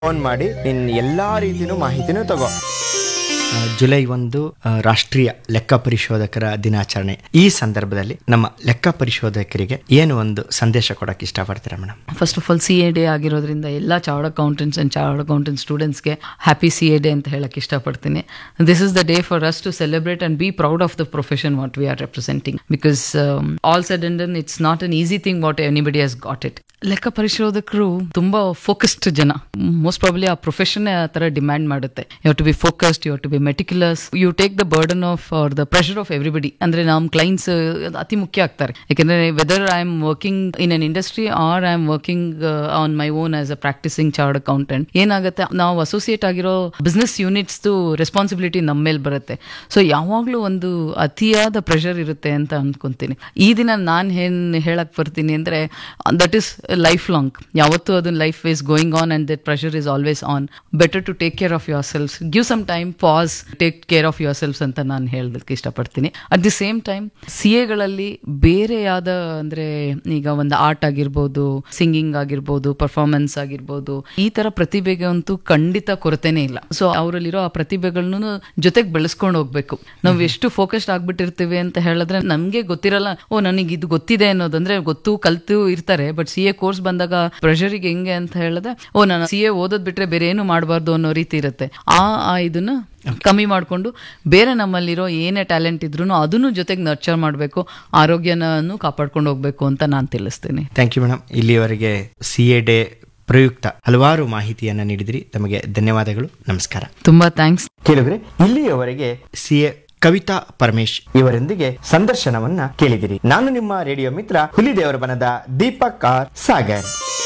phone ಮಾಡಿ ನಿನ್ನ ಎಲ್ಲಾ ರೀತಿನೂ ಮಾಹಿತಿನೂ ತಗೋ ಆ, ಜುಲೈ ಒಂದು ಆ, ರಾಷ್ಟ್ರೀಯ ಲೆಕ್ಕ ಪರಿಶೋಧಕರ ದಿನಾಚರಣೆ ಈ ಸಂದರ್ಭದಲ್ಲಿ ನಮ್ಮ ಲೆಕ್ಕ ಪರಿಶೋಧಕರಿಗೆ ಏನು ಒಂದು ಸಂದೇಶ ಕೊಡಕ್ಕೆ ಇಷ್ಟಪಡ್ತೀರಾ madam first of all C A day ಆಗಿರೋದ್ರಿಂದ ಎಲ್ಲ chartered accountants and chartered accountant ಸ್ಟೂಡೆಂಟ್ಸ್ಗೆ ಹ್ಯಾಪಿ ಸಿ ಎ ಡೇ ಅಂತ ಹೇಳಕ್ಕೆ ಇಷ್ಟಪಡ್ತೀನಿ this is the day for us to celebrate and be proud of the profession what we are representing because all said and then it's not an easy thing what anybody has got it ಲೆಕ್ಕ ಪರಿಶೋಧಕರು ತುಂಬಾ focused ಜನ most probably ಆ profession ಆ ಥರ demand ಮಾಡುತ್ತೆ you to be focused you to be meticulous you take the burden of or the pressure of everybody ಅಂದ್ರೆ ನಮ್ಮ ಕ್ಲೈಂಟ್ಸ್ ಅತಿ ಮುಖ್ಯ ಆಗ್ತಾರೆ ಯಾಕೆಂದ್ರೆ whether I am working in an industry or I am working on my own as a practicing chartered accountant ಏನಾಗುತ್ತೆ ನಾವು associate ಆಗಿರೋ business units responsibility ನಮ್ಮ ಮೇಲೆ ಬರುತ್ತೆ ಸೊ ಯಾವಾಗಲೂ ಒಂದು ಅತಿಯಾದ ಪ್ರೆಷರ್ ಇರುತ್ತೆ ಅಂತ ಅನ್ಕೊಂತೀನಿ ಈ ದಿನ ನಾನು ಏನ್ ಹೇಳಕ್ ಬರ್ತೀನಿ ಅಂದ್ರೆ ದಟ್ ಇಸ್ ಲೈಫ್ ಲಾಂಗ್ ಯಾವತ್ತೂ ಅದನ್ನ life is going on and that pressure is always on better to take care of your self give some time pass take care of your selfs ಅಂತ ನಾನು ಹೇಳೋದಕ್ಕೆ ಇಷ್ಟಪಡ್ತೀನಿ at the same time C ಎಗಳಲ್ಲಿ ಬೇರೆಯಾದ ಅಂದ್ರೆ ಈಗ ಒಂದು art ಆಗಿರ್ಬೋದು ಸಿಂಗಿಂಗ್ ಆಗಿರ್ಬೋದು ಪರ್ಫಾರ್ಮೆನ್ಸ್ ಆಗಿರ್ಬೋದು ಈ ತರ ಪ್ರತಿಭೆಗೆ ಅಂತೂ ಖಂಡಿತ ಕೊರತೆನೇ ಇಲ್ಲ ಸೊ ಅವರಲ್ಲಿರೋ ಆ ಪ್ರತಿಭೆಗಳನ್ನು ಜೊತೆಗೆ ಬೆಳೆಸ್ಕೊಂಡು ಹೋಗ್ಬೇಕು ನಾವು ಎಷ್ಟು ಫೋಕಸ್ಡ್ ಆಗ್ಬಿಟ್ಟಿರ್ತೀವಿ ಅಂತ ಹೇಳಿದ್ರೆ ನಮ್ಗೆ ಗೊತ್ತಿರಲ್ಲ ಓ ನನಗೆ ಇದು ಗೊತ್ತಿದೆ ಅನ್ನೋದಂದ್ರೆ ಗೊತ್ತು ಕಲ್ತು ಇರ್ತಾರೆ ಬಟ್ ಸಿ ಎ ಕೋರ್ಸ್ ಬಂದಾಗ ಪ್ರೆಷರಿಗೆ ಹೆಂಗೆ ಅಂತ ಹೇಳಿದ್ರೆ ಓ ನಾನು ಸಿ ಎ ಓದೋದ್ ಬಿಟ್ರೆ ಬೇರೆ ಏನು ಮಾಡಬಾರ್ದು ಅನ್ನೋ ರೀತಿ ಇರುತ್ತೆ ಆ ಆ ಇದನ್ನ ಕಮ್ಮಿ ಮಾಡಿಕೊಂಡು ಬೇರೆ ನಮ್ಮಲ್ಲಿರೋ ಏನೇ ಟ್ಯಾಲೆಂಟ್ ಇದ್ರೂ ಅದನ್ನು ಜೊತೆಗೆ ನರ್ಚರ್ ಮಾಡಬೇಕು ಆರೋಗ್ಯನೂ ಕಾಪಾಡ್ಕೊಂಡು ಹೋಗ್ಬೇಕು ಅಂತ ನಾನು ತಿಳಿಸ್ತೀನಿ ಥ್ಯಾಂಕ್ ಯು ಮೇಡಮ್ ಇಲ್ಲಿಯವರೆಗೆ ಸಿ ಎ ಡೇ ಪ್ರಯುಕ್ತ ಹಲವಾರು ಮಾಹಿತಿಯನ್ನು ನೀಡಿದಿರಿ ತಮಗೆ ಧನ್ಯವಾದಗಳು ನಮಸ್ಕಾರ ತುಂಬಾ ಥ್ಯಾಂಕ್ಸ್ ಕೇಳಿದ್ರೆ ಇಲ್ಲಿಯವರೆಗೆ ಸಿ ಎ ಕವಿತಾ ಪರಮೇಶ್ ಇವರೊಂದಿಗೆ ಸಂದರ್ಶನವನ್ನ ಕೇಳಿದಿರಿ ನಾನು ನಿಮ್ಮ ರೇಡಿಯೋ ಮಿತ್ರ ಹುಲಿದೇವರ ಬನದ Deepak R Sagar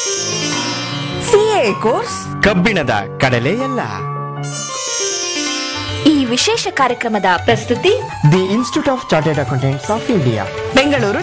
CA course ಕಬ್ಬಿಣದ ಕಡಲೆಯಲ್ಲ ಈ ವಿಶೇಷ ಕಾರ್ಯಕ್ರಮದ ಪ್ರಸ್ತುತಿ the institute of chartered accountants of India Bengaluru